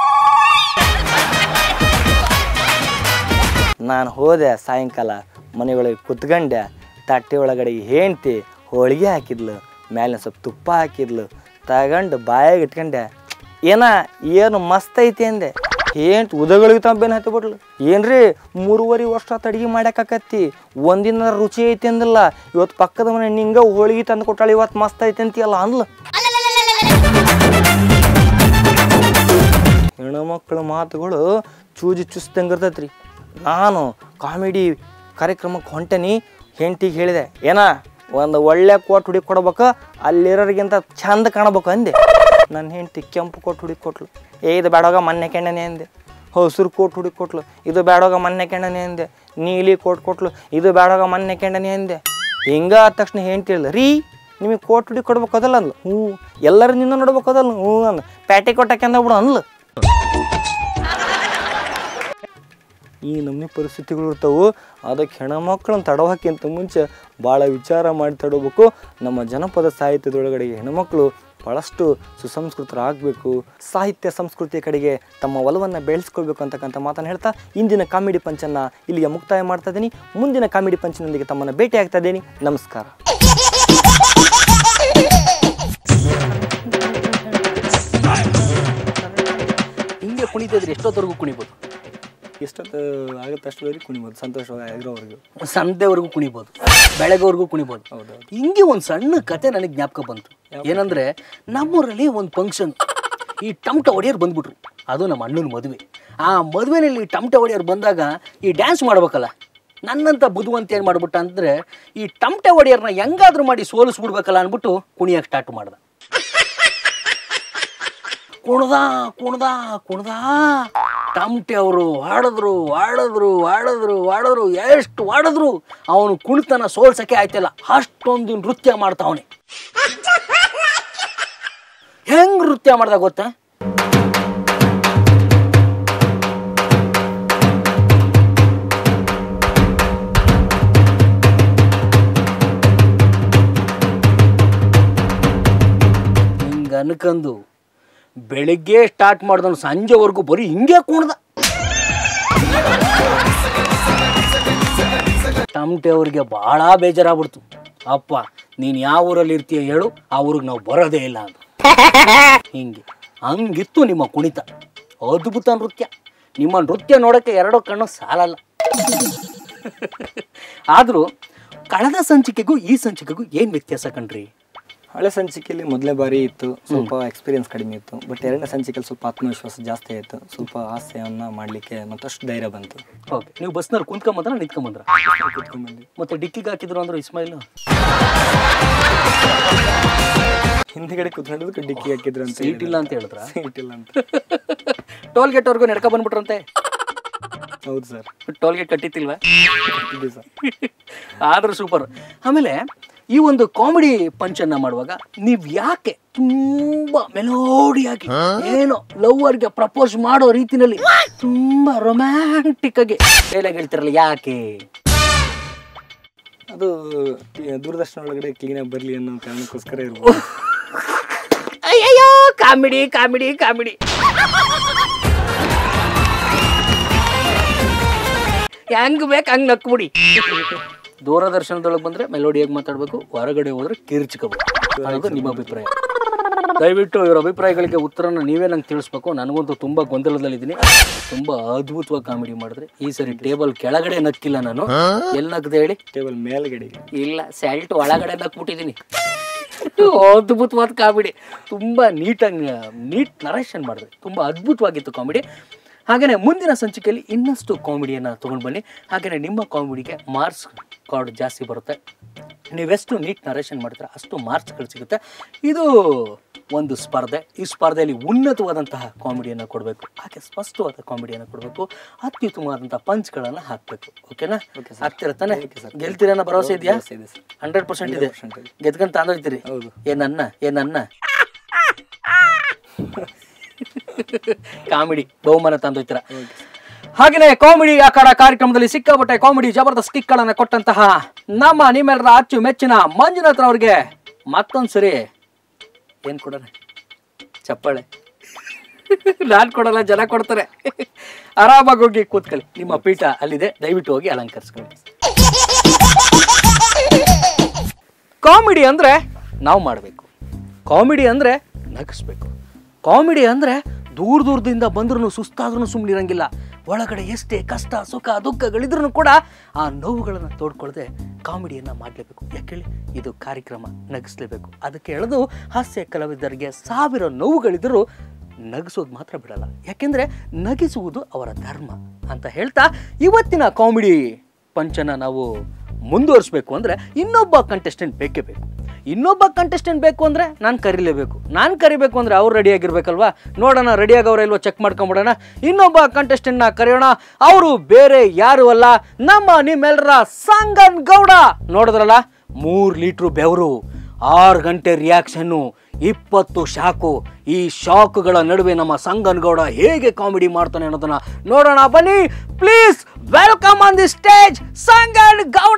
ನಾನು ಹೋದೆ ಸಾಯಂಕಾಲ ಮನೆಯೊಳಗೆ ಕುತ್ಕೊಂಡೆ ತಟ್ಟೆ ಒಳಗಡೆ ಹೆಂಡ್ತಿ ಹೋಳಿಗೆ ಹಾಕಿದ್ಲು ಮ್ಯಾಲಿನ ಸ್ವಲ್ಪ ತುಪ್ಪ ಹಾಕಿದ್ಲು ತಗೊಂಡು ಬಾಯಾಗ ಇಟ್ಕೊಂಡೆ ಏನ ಏನು ಮಸ್ತ್ ಐತಿ ಅಂದೆ ಏನ್ ಉದಗಳಿಗೆ ತಂಬೇನು ಹತ್ತಿಬಿಟ್ಲು ಏನ್ರಿ ಮೂರುವರೆ ವರ್ಷ ಆತ್ ಅಡಿಗೆ ಮಾಡ್ಯಾಕತ್ತಿ ಒಂದಿನ ರುಚಿ ಐತಿ ಅಂದಿಲ್ಲ ಇವತ್ತು ಪಕ್ಕದ ಮನೆ ನಿಂಗ ಹೋಳಿಗೆ ತಂದು ಕೊಟ್ಟಾಳ ಇವತ್ತು ಮಸ್ತ್ ಐತಿ ಅಂತೀಯಲ್ಲ ಅಂದ್ಲು ಹೆಣ್ಮಕ್ಳ ಮಾತುಗಳು ಚೂಜಿ ಚುಸ್ತಂಗೆ ಇರ್ತೈತ್ರಿ ನಾನು ಕಾಮಿಡಿ ಕಾರ್ಯಕ್ರಮಕ್ಕೆ ಹೊಂಟೇನಿ ಹೆಂಡ್ತಿಗೆ ಹೇಳಿದೆ ಏನ ಒಂದು ಒಳ್ಳೆ ಕೋಟ್ ಹುಡುಕಿ ಕೊಡ್ಬೇಕು ಅಲ್ಲಿರೋರಿಗಿಂತ ಚಂದ ಕಾಣಬೇಕು ಅಂದೆ ನನ್ನ ಹೆಂಡ್ತಿ ಕೆಂಪು ಕೋಟ್ ಹುಡುಕಿ ಕೊಟ್ಲು ಏ ಇದು ಬೇಡವಾಗ ಮೊನ್ನೆ ಕೆಣ್ಣನೆ ಅಂದೆ ಹಸಿರು ಕೋಟ್ ಹುಡುಕಿ ಕೊಟ್ಲು ಇದು ಬೇಡವಾಗ ಮೊನ್ನೆ ಕೆಣ್ಣನೆ ಅಂದೆ ನೀಲಿ ಕೋಟ್ ಕೊಟ್ಲು ಇದು ಬೇಡವಾಗ ಮೊನ್ನೆ ಕೆಣ್ಣನೆ ಅಂದೆ ಹಿಂಗ ಆದ ತಕ್ಷಣ ಹೆಂಡ್ತಿ ಹೇಳಿದ ರೀ ನಿಮಗೆ ಕೋಟ್ ಹುಡಿ ಕೊಡ್ಬೇಕದಲ್ಲ ಅಂದ್ಲು ಹ್ಞೂ ಎಲ್ಲರೂ ನಿನ್ನ ನೋಡ್ಬೇಕದಲ್ಲ ಹ್ಞೂ ಅಂದ ಪ್ಯಾಟೆ ಕೊಟ್ಟಕ್ಕೆ ಅಂದ ಅಂದ್ಲು ಈ ನಮ್ಮನೆ ಪರಿಸ್ಥಿತಿಗಳು ಇರ್ತಾವು ಅದಕ್ಕೆ ಹೆಣ್ಮಕ್ಳನ್ನ ತಡೋಕ್ಕಿಂತ ಮುಂಚೆ ಭಾಳ ವಿಚಾರ ಮಾಡಿ ತಡೋಬೇಕು ನಮ್ಮ ಜನಪದ ಸಾಹಿತ್ಯದೊಳಗಡೆ ಹೆಣ್ಮಕ್ಳು ಭಾಳಷ್ಟು ಸುಸಂಸ್ಕೃತರಾಗಬೇಕು ಸಾಹಿತ್ಯ ಸಂಸ್ಕೃತಿಯ ಕಡೆಗೆ ತಮ್ಮ ಒಲವನ್ನು ಬೆಳೆಸ್ಕೊಳ್ಬೇಕು ಅಂತಕ್ಕಂಥ ಮಾತನ್ನು ಹೇಳ್ತಾ ಇಂದಿನ ಕಾಮಿಡಿ ಪಂಚನ್ನು ಇಲ್ಲಿಗೆ ಮುಕ್ತಾಯ ಮಾಡ್ತಾ ಇದ್ದೀನಿ ಮುಂದಿನ ಕಾಮಿಡಿ ಪಂಚಿನೊಂದಿಗೆ ತಮ್ಮನ್ನು ಭೇಟಿ ಆಗ್ತಾ ಇದ್ದೀನಿ ನಮಸ್ಕಾರ ಹಿಂಗೆ ಕುಣಿತಿದ್ರೆ ಎಷ್ಟೊತ್ತವರೆಗೂ ಕುಣಿಬೋದು ಎಷ್ಟೊತ್ತು ಆಗುತ್ತೆ ಅಷ್ಟುವರೆಗೆ ಕುಣಿಬೋದು ಸಂತೋಷವಾಗಿರೋವರೆಗೂ ಸಂತೆವರೆಗೂ ಕುಣಿಬೋದು ಬೆಳಗ್ಗೆವರೆಗೂ ಕುಣಿಬೋದು ಹೌದು ಹಿಂಗೆ ಒಂದು ಸಣ್ಣ ಕತೆ ನನಗೆ ಜ್ಞಾಪಕ ಬಂತು ಏನಂದ್ರೆ ನಮ್ಮೂರಲ್ಲಿ ಒಂದು ಫಂಕ್ಷನ್ ಈ ಟಮಟ ಒಡೆಯರ್ ಬಂದ್ಬಿಟ್ರು ಅದು ನಮ್ಮ ಅಣ್ಣನ ಮದುವೆ ಆ ಮದುವೆನಲ್ಲಿ ಟಮಟ ಒಡೆಯರ್ ಬಂದಾಗ ಈ ಡ್ಯಾನ್ಸ್ ಮಾಡ್ಬೇಕಲ್ಲ ನನ್ನಂತ ಬುದ್ಧಿವಂತ ಏನು ಮಾಡ್ಬಿಟ್ಟ ಅಂದ್ರೆ ಈ ಟಮಟೆ ಒಡೆಯರ್ನ ಹೆಂಗಾದ್ರೂ ಮಾಡಿ ಸೋಲಿಸ್ಬಿಡ್ಬೇಕಲ್ಲ ಅಂದ್ಬಿಟ್ಟು ಕುಣಿಯಕ್ಕೆ ಸ್ಟಾರ್ಟ್ ಮಾಡ್ದ ಕುಣ್ದ ಕುಣ್ದ ಕುಣ್ದ ಟಮಟೆ ಅವರು ಹಾಡಿದ್ರು ಹಾಡಿದ್ರು ಹಾಡಿದ್ರು ಹಾಡಿದ್ರು ಎಷ್ಟು ಹಾಡಿದ್ರು ಅವನು ಕುಣಿತನ ಸೋಲ್ಸಕ್ಕೆ ಆಯ್ತಿಲ್ಲ ಅಷ್ಟೊಂದು ನೃತ್ಯ ಮಾಡ್ತಾವನೆ ಹೆಂಗ್ ನೃತ್ಯ ಮಾಡ್ದ ಗೊತ್ತಾ ಹಿಂಗ ಅನ್ಕಂದು ಬೆಳಿಗ್ಗೆ ಸ್ಟಾರ್ಟ್ ಮಾಡ್ದವನು ಸಂಜೆವರೆಗೂ ಬರೀ ಹಿಂಗೆ ಕುಣ್ದ ಟಮಟೆ ಅವ್ರಿಗೆ ಭಾಳ ಬೇಜಾರಾಗ್ಬಿಡ್ತು ಅಪ್ಪ ನೀನು ಯಾವ ಊರಲ್ಲಿ ಇರ್ತೀಯ ಹೇಳು ಆ ಊರಿಗೆ ನಾವು ಬರೋದೇ ಇಲ್ಲ ಅಂತ ಹಿಂಗೆ ಹಂಗಿತ್ತು ನಿಮ್ಮ ಕುಣಿತ ಅದ್ಭುತ ನೃತ್ಯ ನಿಮ್ಮ ನೃತ್ಯ ನೋಡೋಕ್ಕೆ ಎರಡೋ ಕಣ್ಣು ಸಾಲಲ್ಲ ಆದರೂ ಕಳೆದ ಸಂಚಿಕೆಗೂ ಈ ಸಂಚಿಕೆಗೂ ಏನು ವ್ಯತ್ಯಾಸ ಕಣ್ರಿ ಹಳೆ ಸಂಚಿಕೆಯಲ್ಲಿ ಮೊದಲನೇ ಬಾರಿ ಇತ್ತು ಸ್ವಲ್ಪ ಎಕ್ಸ್ಪೀರಿಯನ್ಸ್ ಕಡಿಮೆ ಇತ್ತು ಬಟ್ ಎರಡನೇ ಸಂಚಿಕೆಯಲ್ಲಿ ಸ್ವಲ್ಪ ಆತ್ಮವಿಶ್ವಾಸ ಜಾಸ್ತಿ ಆಯಿತು ಸ್ವಲ್ಪ ಹಾಸ್ಯವನ್ನು ಮಾಡಲಿಕ್ಕೆ ಮತ್ತಷ್ಟು ಧೈರ್ಯ ಬಂತು ಓಕೆ ನೀವು ಬಸ್ನಲ್ಲಿ ಕುಂತ್ಕೊಂಬಂದ್ರ ನಿಂತ್ಕೊಂಬಂದ್ರ ಕೂತ್ಕೊಂಡ್ಬಂದ್ವಿ ಮತ್ತೆ ಡಿಕ್ಕಿಗೆ ಹಾಕಿದ್ರು ಅಂದ್ರೆ ಇಸ್ಮಾಯಿಲ್ ಹಿಂದ್ಗಡೆ ಕೂತ್ಕೊಂಡಿದ್ದಕ್ಕೆ ಡಿಕ್ಕಿ ಹಾಕಿದ್ರು ಅಂತ ಸೀಟ್ ಇಲ್ಲ ಅಂತ ಹೇಳಿದ್ರ ಸೀಟ್ ಇಲ್ಲ ಅಂತ ಟೋಲ್ ಗೇಟ್ವರೆಗೂ ನಡ್ಕೊ ಬಂದ್ಬಿಟ್ರಂತೆ ಹೌದು ಸರ್ ಟೋಲ್ ಗೇಟ್ ಕಟ್ಟಿತ್ತಿಲ್ವಾ ಇದೆ ಸರ್ ಆದ್ರೂ ಸೂಪರ್ ಆಮೇಲೆ ಈ ಒಂದು ಕಾಮಿಡಿ ಪಂಚನ್ನ ಮಾಡುವಾಗ ನೀವ್ ಯಾಕೆ ತುಂಬಾ ಮೆಲೋಡಿಯಾಗಿ ಏನೋ ಲವ್ವರ್ಗೆ ಪ್ರಪೋಸ್ ಮಾಡೋ ರೀತಿನಲ್ಲಿ ತುಂಬಾ ರೊಮ್ಯಾಂಟಿಕ್ ಆಗಿ ಡೈಲಾಗ್ ಹೇಳ್ತಿರಲ್ಲ ಯಾಕೆ ಅದು ಟಿ- ದೂರದರ್ಶನ ಒಳಗಡೆ ಕ್ಲೀನಾಗಿ ಬರಲಿ ಅನ್ನೋ ಕಾರಣಕ್ಕೋಸ್ಕರ ಇರ್ಬೋದು ಅಯ್ಯಯ್ಯೋ ಕಾಮಿಡಿ ಕಾಮಿಡಿ ಕಾಮಿಡಿ ಹೆಂಗ್ ಬೇಕು ಹಂಗ್ ನಕ್ಬಿಡಿ ದೂರದರ್ಶನದೊಳಗೆ ಬಂದ್ರೆ ಮೆಲೋಡಿಯಾಗಿ ಮಾತಾಡ್ಬೇಕು ಹೊರಗಡೆ ಹೋದ್ರೆ ಕಿರ್ಚ್ಕೋಬೇಕು ಅನ್ನೋದು ನಿಮ್ಮ ಅಭಿಪ್ರಾಯ ದಯವಿಟ್ಟು ಇವ್ರ ಅಭಿಪ್ರಾಯಗಳಿಗೆ ಉತ್ತರನ ನೀವೇ ನಂಗೆ ತಿಳಿಸ್ಬೇಕು ನನಗಂತೂ ತುಂಬಾ ಗೊಂದಲದಲ್ಲಿದ್ದೀನಿ ತುಂಬಾ ಅದ್ಭುತವಾಗಿ ಕಾಮಿಡಿ ಮಾಡಿದ್ರೆ ಈ ಸರಿ ಟೇಬಲ್ ಕೆಳಗಡೆ ನಕ್ಕಿಲ್ಲ ನಾನು ಎಲ್ಲಿ ನಗ್ದೆ ಹೇಳಿ ಟೇಬಲ್ ಮೇಲ್ಗಡೆ ಇಲ್ಲ ಸ್ಯಾಲ್ಟ್ ಒಳಗಡೆ ನಕ್ಬಿಟ್ಟಿದ್ದೀನಿ ಅದ್ಭುತವಾದ ಕಾಮಿಡಿ ತುಂಬ ನೀಟಾಗಿ ನೀಟ್ ನರೇಷನ್ ಮಾಡಿದ್ರೆ ತುಂಬ ಅದ್ಭುತವಾಗಿತ್ತು ಕಾಮಿಡಿ ಹಾಗೆಯೇ ಮುಂದಿನ ಸಂಚಿಕೆಯಲ್ಲಿ ಇನ್ನಷ್ಟು ಕಾಮಿಡಿಯನ್ನು ತೊಗೊಂಡು ಬನ್ನಿ ಹಾಗೆಯೇ ನಿಮ್ಮ ಕಾಮಿಡಿಗೆ ಮಾರ್ಕ್ಸ್ ಕಾರ್ಡ್ ಜಾಸ್ತಿ ಬರುತ್ತೆ ನೀವೆಷ್ಟು ನೀಟ್ ನರೇಷನ್ ಮಾಡ್ತೀರ ಅಷ್ಟು ಮಾರ್ಕ್ಸ್ಗಳು ಸಿಗುತ್ತೆ ಇದು ಒಂದು ಸ್ಪರ್ಧೆ ಈ ಸ್ಪರ್ಧೆಯಲ್ಲಿ ಉನ್ನತವಾದಂತಹ ಕಾಮಿಡಿಯನ್ನು ಕೊಡಬೇಕು ಹಾಗೆ ಸ್ಪಷ್ಟವಾದ ಕಾಮಿಡಿಯನ್ನು ಕೊಡಬೇಕು ಅತ್ಯುತ್ತಮವಾದಂತಹ ಪಂಚ್ಗಳನ್ನು ಹಾಕಬೇಕು ಓಕೆನಾ ಆಗ್ತಿರ ತಾನೆ ಗೆಲ್ತೀರನ್ನ ಭರವಸೆ ಇದೆಯಾ ಭರವಸೆ ಇದೆ ಸರ್. ಹಂಡ್ರೆಡ್ ಪರ್ಸೆಂಟ್ ಇದೆ 100% ಇದೆ. ಗೆದ್ಕಂತ ಅಂದಿರ್ತೀರಿ ಹೌದು. ಏನನ್ನ ಏನನ್ನ ಕಾಮಿಡಿ ಬಹುಮಾನ ತಂದೊಯ್ತೀರ ಹಾಗೆಯೇ ಕಾಮಿಡಿ ಆಕಾರ ಕಾರ್ಯಕ್ರಮದಲ್ಲಿ ಸಿಕ್ಕಾಪಟ್ಟೆ ಕಾಮಿಡಿ ಜಬರ್ದಸ್ತ್ ಕಿಕ್ಗಳನ್ನ ಕೊಟ್ಟಂತಹ ನಮ್ಮ ನಿಮ್ಮೆಲ್ಲರ ಅಚ್ಚು ಮೆಚ್ಚಿನ ಮಂಜುನಾಥ್ ಅವ್ರಿಗೆ ಮತ್ತೊಂದ್ಸರಿ ಏನ್ ಕೊಡೋಣ ಚಪ್ಪಾಳೆ ನಾನ್ ಕೊಡಲ್ಲ ಜನ ಕೊಡ್ತಾರೆ ಆರಾಮಾಗಿ ಹೋಗಿ ಕೂತ್ಕೊಳ್ಳಿ ನಿಮ್ಮ ಪೀಠ ಅಲ್ಲಿದೆ ದಯವಿಟ್ಟು ಹೋಗಿ ಅಲಂಕರಿಸ್ಕೊಳ್ಳಿ ಕಾಮಿಡಿ ಅಂದ್ರೆ ನಾವು ಮಾಡಬೇಕು ಕಾಮಿಡಿ ಅಂದ್ರೆ ನಗಿಸ್ಬೇಕು ಕಾಮಿಡಿ ಅಂದ್ರೆ ದೂರ ದೂರದಿಂದ ಬಂದ್ರೂ ಸುಸ್ತಾದ್ರೂ ಸುಮ್ಮನಿರಂಗಿಲ್ಲ ಒಳಗಡೆ ಎಷ್ಟೇ ಕಷ್ಟ ಸುಖ ದುಃಖಗಳಿದ್ರೂ ಕೂಡ ಆ ನೋವುಗಳನ್ನು ತೋಡ್ಕೊಳ್ಳದೆ ಕಾಮಿಡಿಯನ್ನು ಮಾಡಲೇಬೇಕು ಯಾಕೇಳಿ ಇದು ಕಾರ್ಯಕ್ರಮ ನಗಿಸ್ಲೇಬೇಕು ಅದಕ್ಕೆ ಹೇಳೋದು ಹಾಸ್ಯ ಕಲಾವಿದರಿಗೆ ಸಾವಿರ ನೋವುಗಳಿದ್ದರೂ ನಗಿಸೋದು ಮಾತ್ರ ಬಿಡಲ್ಲ ಯಾಕೆಂದ್ರೆ ನಗಿಸುವುದು ಅವರ ಧರ್ಮ ಅಂತ ಹೇಳ್ತಾ ಇವತ್ತಿನ ಕಾಮಿಡಿ ಪಂಚನ ನಾವು ಮುಂದುವರಿಸ್ಬೇಕು ಅಂದರೆ ಇನ್ನೊಬ್ಬ ಕಂಟೆಸ್ಟೆಂಟ್ ಬೇಕೇ ಬೇಕು ಇನ್ನೊಬ್ಬ ಕಂಟೆಸ್ಟೆಂಟ್ ಬೇಕು ಅಂದರೆ ನಾನು ಕರಿಲೇಬೇಕು ನಾನು ಕರಿಬೇಕು ಅಂದರೆ ಅವ್ರು ರೆಡಿಯಾಗಿರ್ಬೇಕಲ್ವಾ ನೋಡೋಣ ರೆಡಿಯಾಗವ್ರ ಇಲ್ವೋ ಚೆಕ್ ಮಾಡ್ಕೊಂಬಿಡೋಣ ಇನ್ನೊಬ್ಬ ಕಂಟೆಸ್ಟೆಂಟ್ನ ಕರೆಯೋಣ ಅವರು ಬೇರೆ ಯಾರು ಅಲ್ಲ ನಮ್ಮ ನಿಮ್ಮೆಲ್ಲರ ಸಂಗನ್ ಗೌಡ ನೋಡಿದ್ರಲ್ಲ ಮೂರು ಲೀಟ್ರು ಬೆವರು ಆರು ಗಂಟೆ ರಿಯಾಕ್ಷನ್ನು ಇಪ್ಪತ್ತು ಶಾಕು ಈ ಶಾಕ್ಗಳ ನಡುವೆ ನಮ್ಮ ಸಂಗನಗೌಡ ಹೇಗೆ ಕಾಮಿಡಿ ಮಾಡ್ತಾನೆ ಅನ್ನೋದನ್ನ ನೋಡೋಣ ಬನ್ನಿ please welcome on the stage Sangan Gowda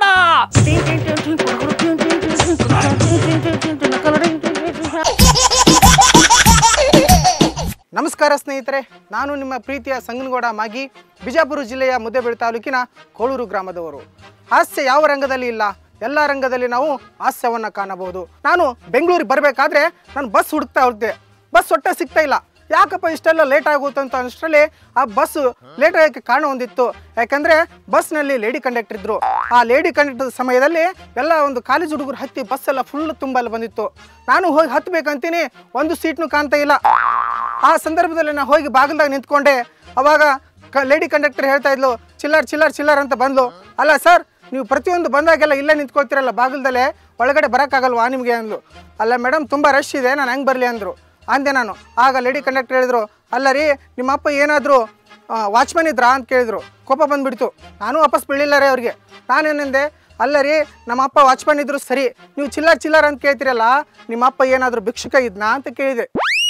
ನಮಸ್ಕಾರ ಸ್ನೇಹಿತರೆ ನಾನು ನಿಮ್ಮ ಪ್ರೀತಿಯ ಸಂಗನಗೌಡ ಮಾಗಿ ಬಿಜಾಪುರ ಜಿಲ್ಲೆಯ ಮುದ್ದೇಬೇಳೆ ತಾಲೂಕಿನ ಕೋಳೂರು ಗ್ರಾಮದವರು ಹಾಸ್ಯ ಯಾವ ರಂಗದಲ್ಲಿ ಇಲ್ಲ ಎಲ್ಲ ರಂಗದಲ್ಲಿ ನಾವು ಹಾಸ್ಯವನ್ನು ಕಾಣಬಹುದು ನಾನು ಬೆಂಗಳೂರಿಗೆ ಬರಬೇಕಾದ್ರೆ ನಾನು ಬಸ್ ಹುಡುಕ್ತಾ ಹೋಗ್ತೆ ಬಸ್ ಒಟ್ಟ ಸಿಗ್ತಾ ಇಲ್ಲ ಯಾಕಪ್ಪ ಇಷ್ಟೆಲ್ಲ ಲೇಟ್ ಆಗುತ್ತೆ ಅಂತ ಅಷ್ಟರಲ್ಲಿ ಆ ಬಸ್ ಲೇಟ್ ಆಗೋಕ್ಕೆ ಕಾರಣ ಹೊಂದಿತ್ತು ಯಾಕಂದ್ರೆ ಬಸ್ನಲ್ಲಿ ಲೇಡಿ ಕಂಡಕ್ಟರ್ ಇದ್ರು ಆ ಲೇಡಿ ಕಂಡಕ್ಟರ್ ಸಮಯದಲ್ಲಿ ಎಲ್ಲ ಒಂದು ಕಾಲೇಜ್ ಹುಡುಗರು ಹತ್ತಿ ಬಸ್ ಎಲ್ಲ ಫುಲ್ ತುಂಬಲ್ಲಿ ಬಂದಿತ್ತು ನಾನು ಹೋಗಿ ಹತ್ತಬೇಕಂತೀನಿ ಒಂದು ಸೀಟ್ನು ಕಾಣ್ತಾ ಇಲ್ಲ ಆ ಸಂದರ್ಭದಲ್ಲಿ ನಾನು ಹೋಗಿ ಬಾಗಿಲ್ದಾಗ ನಿಂತ್ಕೊಂಡೆ ಅವಾಗ ಕ ಲೇಡಿ ಕಂಡಕ್ಟರ್ ಹೇಳ್ತಾ ಇದ್ಲು ಚಿಲ್ಲರ್ ಚಿಲ್ಲರ್ ಚಿಲ್ಲರ್ ಅಂತ ಬಂದ್ಲು ಅಲ್ಲ ಸರ್ ನೀವು ಪ್ರತಿಯೊಂದು ಬಂದಾಗೆಲ್ಲ ಇಲ್ಲೇ ನಿಂತ್ಕೊಳ್ತೀರಲ್ಲ ಬಾಗಿಲ್ದಲ್ಲೇ ಒಳಗಡೆ ಬರೋಕ್ಕಾಗಲ್ವಾ ನಿಮಗೆ ಅಂದ್ಲು ಅಲ್ಲ ಮೇಡಮ್ ತುಂಬ ರಶ್ ಇದೆ ನಾನು ಹೆಂಗೆ ಬರಲಿ ಅಂದರು ಅಂದೆ ನಾನು ಆಗ ಲೇಡಿ ಕಂಡಕ್ಟರ್ ಹೇಳಿದ್ರು ಅಲ್ಲ ರೀ ನಿಮ್ಮ ಅಪ್ಪ ಏನಾದರೂ ವಾಚ್ಮನ್ ಇದ್ರಾ ಅಂತ ಕೇಳಿದ್ರು ಕೋಪ ಬಂದ್ಬಿಡ್ತು ನಾನು ವಾಪಸ್ ಬೀಳಿಲ್ಲ ರೀ ಅವ್ರಿಗೆ ನಾನೇನಂದೆ ಅಲ್ಲ ರೀ ನಮ್ಮ ಅಪ್ಪ ವಾಚ್ಮನ್ ಇದ್ರು ಸರಿ ನೀವು ಚಿಲ್ಲರ್ ಚಿಲ್ಲರ್ ಅಂತ ಕೇಳ್ತೀರಲ್ಲ ನಿಮ್ಮ ಅಪ್ಪ ಏನಾದರೂ ಭಿಕ್ಷುಕ ಇದ್ನಾ ಅಂತ ಕೇಳಿದೆ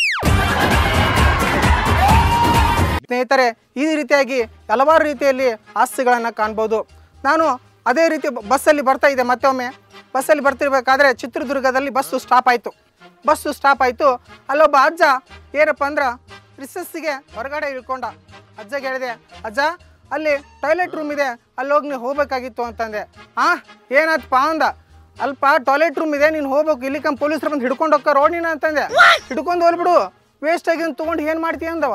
ಸ್ನೇಹಿತರೆ ಈ ರೀತಿಯಾಗಿ ಹಲವಾರು ರೀತಿಯಲ್ಲಿ ಹಾಸ್ಯಗಳನ್ನು ಕಾಣ್ಬೋದು ನಾನು ಅದೇ ರೀತಿ ಬ- ಬಸ್ಸಲ್ಲಿ ಬರ್ತಾ ಇದ್ದೆ ಮತ್ತೊಮ್ಮೆ ಬಸ್ಸಲ್ಲಿ ಬರ್ತಿರ್ಬೇಕಾದ್ರೆ ಚಿತ್ರದುರ್ಗದಲ್ಲಿ ಬಸ್ಸು ಸ್ಟಾಪ್ ಆಯಿತು ಬಸ್ಸು ಸ್ಟಾಪ್ ಆಯಿತು ಅಲ್ಲೊಬ್ಬ ಅಜ್ಜ ಏನಪ್ಪ ಅಂದ್ರೆ ರಿಸಸ್ಸಿಗೆ ಹೊರಗಡೆ ಇಳ್ಕೊಂಡ ಅಜ್ಜಗೆ ಹೇಳಿದೆ ಅಜ್ಜ ಅಲ್ಲಿ ಟಾಯ್ಲೆಟ್ ರೂಮ್ ಇದೆ ಅಲ್ಲಿ ಹೋಗಿ ನೀವು ಹೋಗ್ಬೇಕಾಗಿತ್ತು ಅಂತಂದೆ ಆ ಏನಾಯ್ತಪ್ಪ ಅಂದ ಅಲ್ಪ ಟಾಯ್ಲೆಟ್ ರೂಮ್ ಇದೆ ನೀನು ಹೋಗ್ಬೇಕು ಇಲ್ಲಿ ಕಮ್ ಪೊಲೀಸರು ಬಂದು ಹಿಡ್ಕೊಂಡು ಹೋಗ್ತಾರ ನೀನು ಅಂತಂದೆ ಹಿಡ್ಕೊಂಡು ಹೋಗ್ಬಿಡು ವೇಸ್ಟ್ ಆಗಿ ತೊಗೊಂಡು ಏನು ಮಾಡ್ತೀಯ ಅಂದವ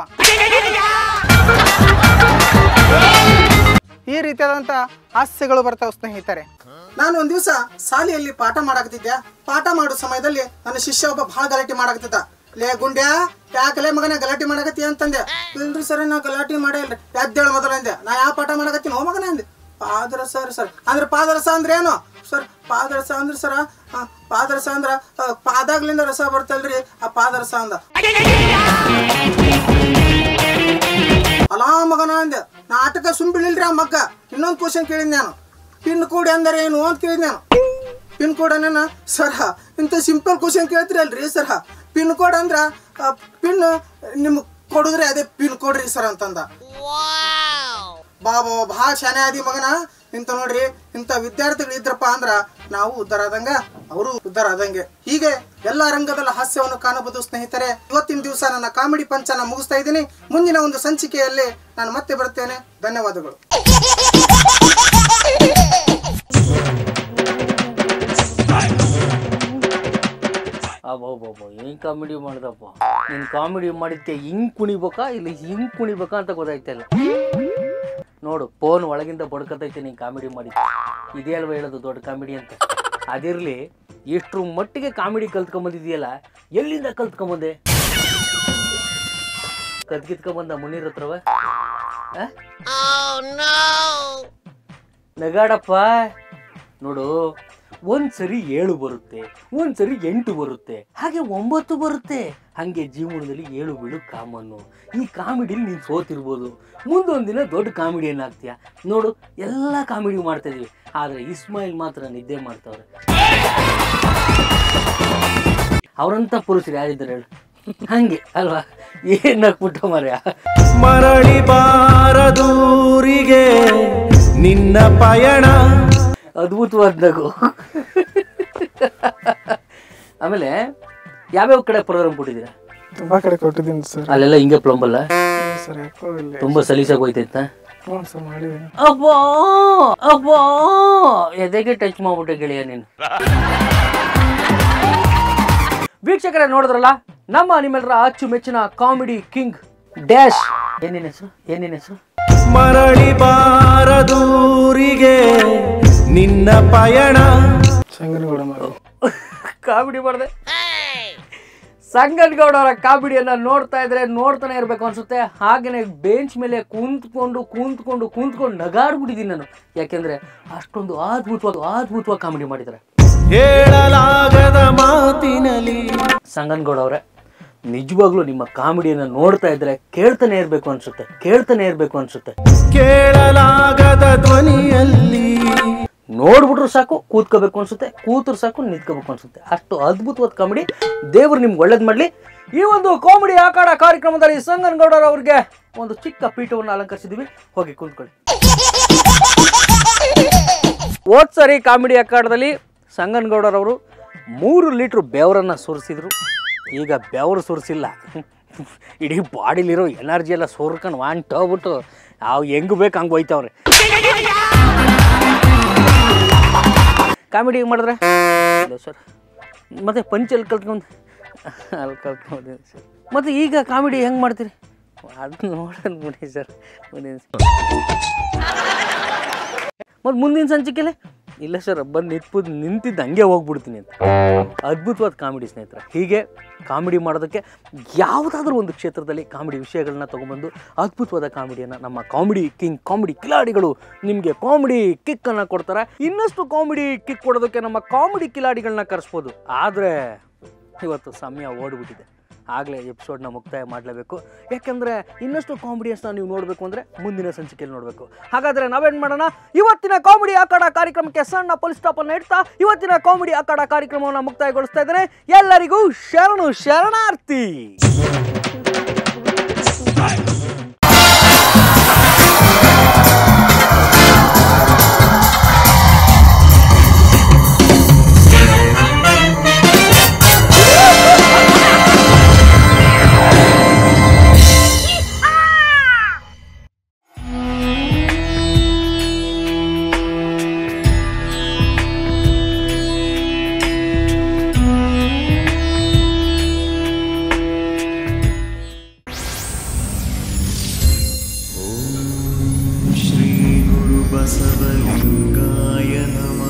ಈ ರೀತಿಯಾದಂಥ ಹಾಸ್ಯಗಳು ಬರ್ತಾವೆ ಸ್ನೇಹಿತರೆ ನಾನು ಒಂದ್ ದಿವಸ ಶಾಲೆಯಲ್ಲಿ ಪಾಠ ಮಾಡಾಕತ್ತಿದ್ದೆ ಪಾಠ ಮಾಡೋ ಸಮಯದಲ್ಲಿ ನನ್ನ ಶಿಷ್ಯ ಒಬ್ಬ ಭಾಳ ಗಲಾಟೆ ಮಾಡಾಕತ್ತಿದ್ದ ಲೇ ಗುಂಡ್ಯಾ ಯಾಕಲೇ ಮಗನ ಗಲಾಟೆ ಮಾಡಕತ್ತಿ ಅಂತಂದೆ ಇಲ್ರಿ ಸರ್ ನಾ ಗಲಾಟೆ ಮಾಡೇ ಇಲ್ರಿ ಎದ್ದೇಳ ಮೊದಲ ಅಂದೆ ನಾ ಯಾವ ಪಾಠ ಮಾಡಕತ್ತೀನಿ ಹೋ ಮಗನ ಅಂದೆ ಪಾದರಸ ರೀ ಸರ್ ಅಂದ್ರೆ ಪಾದರಸ ಅಂದ್ರೆ ಏನು ಸರ್ ಪಾದರಸ ಅಂದ್ರೆ ಸರ ಆ, ಪಾದರಸ ಅಂದ್ರ ಆ, ಪಾದಾಗ್ಲಿಂದ ರಸ ಬರ್ತಲ್ರಿ ಆ ಪಾದರಸ ಅಂದ ಅಲಾ ಮಗನ ಅಂದೆ ನಾ ಆಟಕ ಸುಮ್ ಬೀಳಿಲ್ರಿ ಆ ಮಗ್ಗ ಇನ್ನೊಂದು ಕ್ವಶನ್ ಕೇಳಿದ್ ನಾನು ಪಿನ್ ಕೋಡ್ ಅಂದರೆ ಏನು ಅಂತ ಕೇಳಿದ್ ನಾನು ಪಿನ್ ಕೋಡ್ ಅನ್ನ ಸರ ಇಂಥ ಸಿಂಪಲ್ ಕ್ವಶನ್ ಕೇಳ್ತೀರಲ್ರಿ ಸರ ಪಿನ್ ಕೋಡ್ ಅಂದ್ರ ಪಿನ್ ನಿಮ್ಗೆ ಕೊಡಿದ್ರೆ ಅದೇ ಪಿನ್ ಕೋಡ್ ರೀ ಸರ್ ಅಂತಂದ ಬಾಬಾ ಭಾಳ ಶಾನೆ ಆದಿ ಮಗನ ಇಂಥ ನೋಡ್ರಿ ಇಂಥ ವಿದ್ಯಾರ್ಥಿಗಳು ಇದ್ರಪ್ಪ ಅಂದ್ರ ನಾವು ಉದ್ಧಾರ ಆದಂಗ ಅವರು ಉದ್ಧಾರ ಆದಂಗೆ ಹೀಗೆ ಎಲ್ಲ ರಂಗದಲ್ಲಿ ಹಾಸ್ಯವನ್ನು ಕಾಣಬಹುದು ಸ್ನೇಹಿತರೆ ಇವತ್ತಿನ ದಿವಸ ನನ್ನ ಕಾಮಿಡಿ ಪಂಚನ ಮುಗಿಸ್ತಾ ಇದ್ದೀನಿ ಮುಂದಿನ ಒಂದು ಸಂಚಿಕೆಯಲ್ಲಿ ನಾನು ಮತ್ತೆ ಬರ್ತೇನೆ ಧನ್ಯವಾದಗಳು ಅಬ್ಬಬ್ಬಬ್ಬ ಏನು ಕಾಮಿಡಿ ಮಾಡ್ದಪ್ಪ ನೀನು ಕಾಮಿಡಿ ಮಾಡಿದ್ಕೆ ಹಿಂಗ್ ಕುಣಿಬೇಕಾ ಇಲ್ಲ ಹಿಂಗ್ ಕುಣಿಬೇಕಾ ಅಂತ ಗೊತ್ತಾಗ್ತಾ ಇಲ್ಲ ನೋಡು ಫೋನ್ ಒಳಗಿಂದ ಬಡ್ಕತೈತೆ ನೀನು ಕಾಮಿಡಿ ಮಾಡಿ ಇದೇ ಅಲ್ವಾ ಹೇಳೋದು ದೊಡ್ಡ ಕಾಮಿಡಿ ಅಂತ ಅದಿರಲಿ ಎಷ್ಟ್ರ ಮಟ್ಟಿಗೆ ಕಾಮಿಡಿ ಕಲ್ತ್ಕೊಂಬಂದಿದೆಯಲ್ಲ ಎಲ್ಲಿಂದ ಕಲ್ತ್ಕೊಂಬಂದೆ ಕದ್ಕಿತ್ಕೊಂಬಂದ ಮುನೀರ್ ಹತ್ರವ ಆ? ನಗಾಡಪ್ಪ ನೋಡು ಒಂದ್ಸರಿ ಏಳು ಬರುತ್ತೆ ಒಂದ್ಸರಿ ಎಂಟು ಬರುತ್ತೆ ಹಾಗೆ ಒಂಬತ್ತು ಬರುತ್ತೆ ಹಾಗೆ ಜೀವನದಲ್ಲಿ ಏಳು ಬೀಳು ಕಾಮನ್ನು ಈ ಕಾಮಿಡಿಲಿ ನೀನು ಸೋತಿರ್ಬೋದು ಮುಂದೊಂದು ದಿನ ದೊಡ್ಡ ಕಾಮಿಡಿಯನ್ ಆಗ್ತೀಯ ನೋಡು ಎಲ್ಲ ಕಾಮಿಡಿ ಮಾಡ್ತಾ ಇದೀವಿ ಆದರೆ ಇಸ್ಮಾಯಿಲ್ ಮಾತ್ರ ನಿದ್ದೆ ಮಾಡ್ತಾವ್ರೆ ಅವರಂತ ಪುರುಷರು ಯಾರಿದ್ದಾರೆ ಹೇಳು ಹಂಗೆ ಅಲ್ವಾ ಏನಾಗ್ಬಿಟ್ಟ ಮರ್ಯ ಮರಳಿ ಬಾರದೂರಿಗೆ ನಿನ್ನ ಪಯಣ ಅದ್ಭುತವಾದ ನಗು ಆಮೇಲೆ ಯಾವ್ಯಾವ ಕಡೆ ಪ್ರೋಗ್ರಾಮ್ ಕೊಟ್ಟಿದ್ದೀರಾ ತುಂಬಾ ಕಡೆ ಕೊಟ್ಟಿದ್ದೀನಿ ಸರ್ ಅಲ್ಲೆಲ್ಲ ಹಿಂಗೆ ಪ್ಲಂಬಲ್ಲ ಸರ್ ಯಾಕೋ ಇಲ್ಲ ತುಂಬಾ ಸಲೀಸಾಗಿ ಹೋಯ್ತೈತ ಹ್ಞೂ ಸರ್ ಮಾಡಿದ್ದೀನಿ ಅಬ್ಬಾ ಅಬ್ಬಾ ಎದೆಗೆ ಟಚ್ ಮಾಡ್ಬಿಟ್ಟೆ ಗೆಳೆಯ ನೀನು ವೀಕ್ಷಕರೇ ನೋಡಿದ್ರಲ್ಲ ನಮ್ಮ ನಿಮ್ಮೆಲ್ಲರ ಅಚ್ಚುಮೆಚ್ಚಿನ ಕಾಮಿಡಿ ಕಿಂಗ್ ಡ್ಯಾಶ್ ಏನೇನ್ ಹೆಸರು ಏನೇನ್ ಹೆಸರು ಮರಳಿ ಬಾರದೂರಿಗೆ ನಿನ್ನ ಪಯಣ ಸಂಗನಗೌಡ ಮಾರು ಕಾಮಿಡಿ ಮಾಡಿದೆ ಸಂಗನಗೌಡ ಅವರ ಕಾಮಿಡಿಯನ್ನ ನೋಡ್ತಾ ಇದ್ರೆ ನೋಡ್ತಾನೆ ಇರಬೇಕು ಅನ್ಸುತ್ತೆ ಹಾಗೇನೆ ಬೆಂಚ್ ಮೇಲೆ ಕುಂತ್ಕೊಂಡು ಕುಂತ್ಕೊಂಡು ಕುಂತ್ಕೊಂಡು ನಗಾಡ್ಬಿಟ್ಟಿದ್ದೀನಿ ನಾನು ಯಾಕೆಂದ್ರೆ ಅಷ್ಟೊಂದು ಅದ್ಭುತವಾಗಿ ಅದ್ಭುತವಾಗಿ ಕಾಮಿಡಿ ಮಾಡಿದ್ದಾರೆ ಹೇಳಲಾಗದ ಮಾತಿನಲಿ ಸಂಗನಗೌಡ ಅವರೇ ನಿಜವಾಗ್ಲೂ ನಿಮ್ಮ ಕಾಮಿಡಿಯನ್ನ ನೋಡ್ತಾ ಇದ್ರೆ ಕೇಳ್ತಾನೆ ಇರಬೇಕು ಅನ್ಸುತ್ತೆ ಕೇಳ್ತಾನೆ ಇರಬೇಕು ಅನ್ಸುತ್ತೆ ಕೇಳಲಾಗದ ಧ್ವನಿಯಲ್ಲಿ ನೋಡ್ಬಿಟ್ರು ಸಾಕು ಕೂತ್ಕೋಬೇಕು ಅನ್ಸುತ್ತೆ ಕೂತ್ರು ಸಾಕು ನಿಂತ್ಕೋಬೇಕು ಅನ್ಸುತ್ತೆ ಅಷ್ಟು ಅದ್ಭುತವಾದ ಕಾಮಿಡಿ ದೇವ್ರು ನಿಮ್ಗೆ ಒಳ್ಳೇದು ಮಾಡಲಿ ಈ ಒಂದು ಕಾಮಿಡಿ ಆಕಾಡ ಕಾರ್ಯಕ್ರಮದಲ್ಲಿ ಸಂಗನಗೌಡರ್ ಅವ್ರಿಗೆ ಒಂದು ಚಿಕ್ಕ ಪೀಠವನ್ನು ಅಲಂಕರಿಸಿದ್ವಿ ಹೋಗಿ ಕೂತ್ಕೊಳ್ಳಿ ಹೋದ್ ಸರಿ ಕಾಮಿಡಿ ಅಖಾಡದಲ್ಲಿ ಸಂಗನಗೌಡರವರು ಮೂರು ಲೀಟ್ರ್ ಬೆವರನ್ನು ಸುರಿಸಿದ್ರು ಈಗ ಬೆವರು ಸುರಿಸಿಲ್ಲ ಇಡೀ ಬಾಡಿಲಿರೋ ಎನರ್ಜಿ ಎಲ್ಲ ಸುರ್ಕೊಂಡು ವಾಂಟ್ ಹೋಗ್ಬಿಟ್ಟು ಅವು ಹೆಂಗೆ ಬೇಕು ಹಂಗೆ ಹೋಯ್ತವ್ರೆ ಕಾಮಿಡಿ ಮಾಡಿದ್ರೆ ಇಲ್ಲ ಸರ್ ಮತ್ತೆ ಪಂಚ್ ಎಲ್ಲಿ ಕಲ್ತ್ಕೊಂಡು ಅಲ್ಲಿ ಕಲ್ತ್ಕೊಂಡಿದ್ದೀನಿ ಸರ್ ಮತ್ತು ಈಗ ಕಾಮಿಡಿ ಹೆಂಗೆ ಮಾಡ್ತೀರಿ ಅದು ನೋಡೋಣ ಬಿಡಿ ಸರ್ ಮುಂದಿನ ಮತ್ತು ಮುಂದಿನ ಸಂಚಿಕೆಲೆ ಇಲ್ಲ ಸರ್ ಬಂದು ನಿಂತ್ಬಿಟ್ಟು ನಿಂತಿದ್ದು ಹಂಗೆ ಹೋಗ್ಬಿಡ್ತೀನಿ ಅಂತ ಅದ್ಭುತವಾದ ಕಾಮಿಡಿ ಸ್ನೇಹಿತರೆ ಹೀಗೆ ಕಾಮಿಡಿ ಮಾಡೋದಕ್ಕೆ ಯಾವುದಾದ್ರೂ ಒಂದು ಕ್ಷೇತ್ರದಲ್ಲಿ ಕಾಮಿಡಿ ವಿಷಯಗಳನ್ನ ತೊಗೊಂಬಂದು ಅದ್ಭುತವಾದ ಕಾಮಿಡಿಯನ್ನು ನಮ್ಮ ಕಾಮಿಡಿ ಕಿಂಗ್ ಕಾಮಿಡಿ ಕಿಲಾಡಿಗಳು ನಿಮಗೆ ಕಾಮಿಡಿ ಕಿಕ್ಕನ್ನು ಕೊಡ್ತಾರೆ ಇನ್ನಷ್ಟು ಕಾಮಿಡಿ ಕಿಕ್ ಕೊಡೋದಕ್ಕೆ ನಮ್ಮ ಕಾಮಿಡಿ ಕಿಲಾಡಿಗಳನ್ನ ಕರೆಸ್ಬೋದು ಆದರೆ ಇವತ್ತು ಸಮಯ ಓಡ್ಬಿಟ್ಟಿದೆ ಆಗಲೇ ಎಪಿಸೋಡ್ನ ಮುಕ್ತಾಯ ಮಾಡಲೇಬೇಕು ಯಾಕೆಂದರೆ ಇನ್ನಷ್ಟು ಕಾಮಿಡಿಯನ್ಸ್ನ ನೀವು ನೋಡಬೇಕು ಅಂದರೆ ಮುಂದಿನ ಸಂಚಿಕೆಯಲ್ಲಿ ನೋಡಬೇಕು ಹಾಗಾದರೆ ನಾವೇನು ಮಾಡೋಣ ಇವತ್ತಿನ ಕಾಮಿಡಿ ಆಕಾಡ ಕಾರ್ಯಕ್ರಮಕ್ಕೆ ಸಣ್ಣ ಪೊಲೀಸ್ ಸ್ಟಾಪನ್ನು ಇಡ್ತಾ ಇವತ್ತಿನ ಕಾಮಿಡಿ ಆಕಾಡ ಕಾರ್ಯಕ್ರಮವನ್ನು ಮುಕ್ತಾಯಗೊಳಿಸ್ತಾ ಇದ್ದೇನೆ ಎಲ್ಲರಿಗೂ ಶರಣು ಶರಣಾರ್ಥಿ श्रीगुरुबसवलिङ्गाय नमः